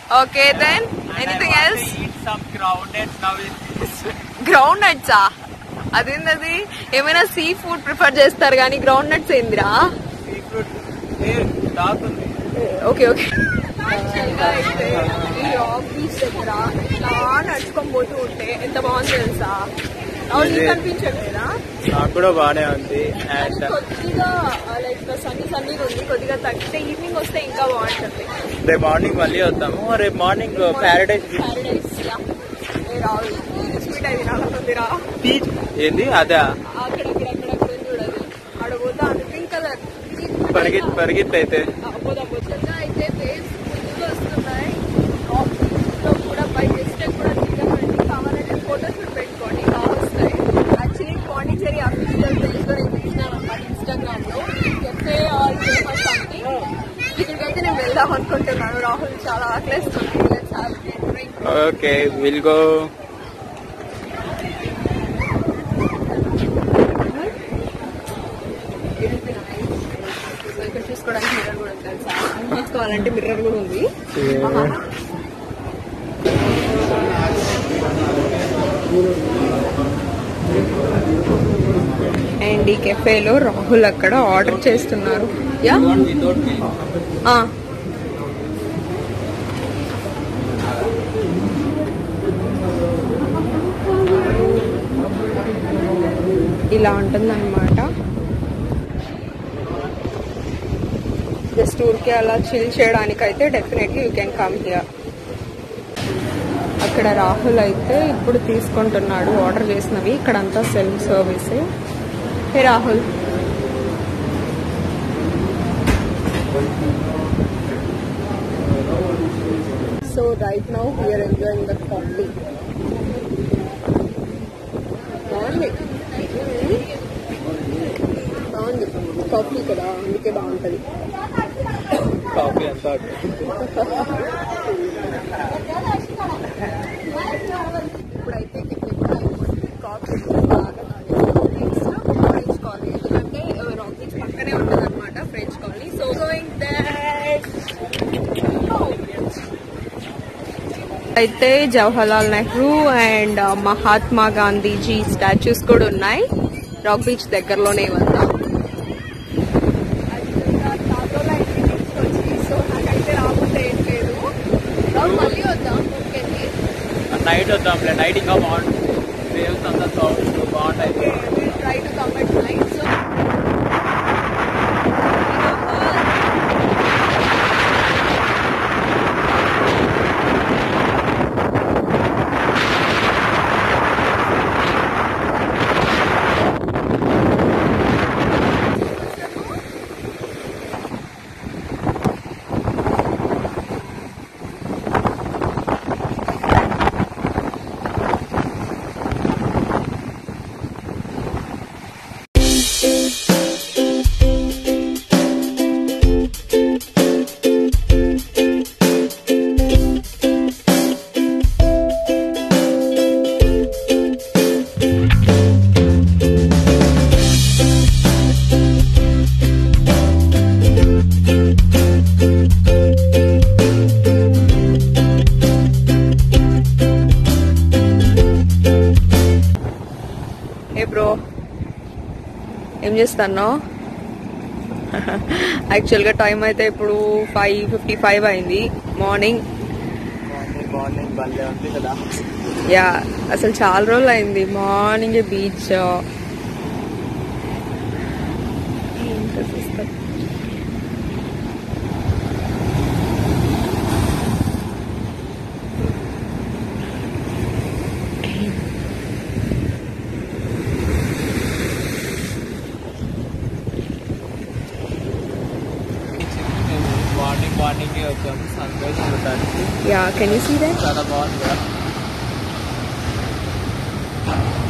Okay then anything I want else to eat some grounded now. Ground నట్సా అదేంటది ఏమైనా sea food prefer చేస్తారు కానీ గ్రౌండ్ నట్స్ ఏందిరా Seafood. Hey, dark ఉంది. ఓకే ఓకే అయితే ఈ రాక్ బీచ్ దగ్గర ఇలా నడుచుకొని పోతూ ఉంటే ఎంత బాగుంది తెలుసా అవును నీకు ఇదే. అనిపించట్లేదా నాకు కూడా బాగానే ఉంది అండ్ కొద్దిగా లైక్ సన్నీ సన్నీగా ఉంది కొద్దిగా తగ్గితే ఈవినింగ్ వస్తే ఇంకా బాగుంటుంది రేపు మార్నింగ్ మళ్ళీ వద్దాము రేపు మార్నింగ్ ప్యారడైజ్ ప్యారడైస్ రావు స్వీట్ అది నాకుందిరా బీచ్ ఏంది అదా అక్కడ అక్కడ అక్కడ అక్కడ ఉంది చూడాలి ఆడ పోతా అది పింక్ కలర్ పరిగెత్తి పరిగెత్తి అయితే పోదాం పోదాం అయితే వేవ్స్ ముందుకు వస్తున్నాయి ఆఫీస్ లో కూడా బై మిస్టేక్ కూడా దిగకండి కావాలంటే ఫోటో షూట్ పెట్టుకోండి కావస్తాయి యాక్చువల్లీ పాండిచేరి అఫీషియల్ పేజ్ లో నేను చూసినాను అనమాట ఇన్స్టాగ్రామ్ లో కెఫే ఆర్ ఫేమస్ సంథింగ్ ఇక్కడికైతే నేను వెళ్దాం అనుకుంటున్నాను రాహుల్ చాలా ఆకలేస్తుంది Let's have a drink. Okay will go so ఇక్కడ చూసుకోవడానికి మిర్రర్ కూడా ఉంది తెలుసా తీసుకోవాలంటే మిర్రర్ కూడా ఉంది అండ్ ఈ కెఫేలో రాహుల్ అక్కడ ఆర్డర్ చేస్తున్నారు యా ఆ. ఇలా ఉంటుందన్నమాట జస్ట్ ఊరికే అలా చిల్ చేయడానికి అయితే definitely you can come here అక్కడ రాహుల్ అయితే ఇప్పుడు తీసుకుంటున్నాడు ఆర్డర్ చేసినవి ఇక్కడంతా self service hey Rahul so right now here enjoying the coffee బాగుంది బాగుంది కాఫీ కదా అందుకే బాగుంటుంది కాఫీ అంతా ఇప్పుడైతే టికెట్ కూడా అయిపోతుంది కాఫీ బాగా నెక్స్ట్ ఫ్రెంచ్ కాలనీ ఎందుకంటే రాక్ బీచ్ పక్కనే ఉంటుంది అనమాట ఫ్రెంచ్ కాలనీ సో గోయింగ్ అయితే జవహర్లాల్ నెహ్రూ అండ్ మహాత్మా గాంధీజీ స్టాచ్యూస్ కూడా ఉన్నాయి రాక్ బీచ్ దగ్గరలోనే ఇవంతా సో నాకైతే రాబోతే ఏం లేదు మళ్ళీ వద్దాం ఊరికెళ్ళి నైట్ వద్దాంలే నైట్ ఇంకా బాగుంటుంది వేవ్స్ అంతా సౌండ్ బాగుంటాయి Okay, we'll try to come at night. So. Hey bro ఏం చేస్తాను యాక్చువల్గా టైం అయితే ఇప్పుడు ఫైవ్ ఫిఫ్టీ ఫైవ్ అయింది మార్నింగ్ మార్నింగ్ మార్నింగ్ భలే ఉంది కదా యా అసలు చాలా రోజులు అయింది మార్నింగ్ బీచ్ మార్నింగ్ మార్నింగ్ వచ్చాము సన్ రైజ్ చూడడానికి yeah can you see that చాలా బాగుంది కదా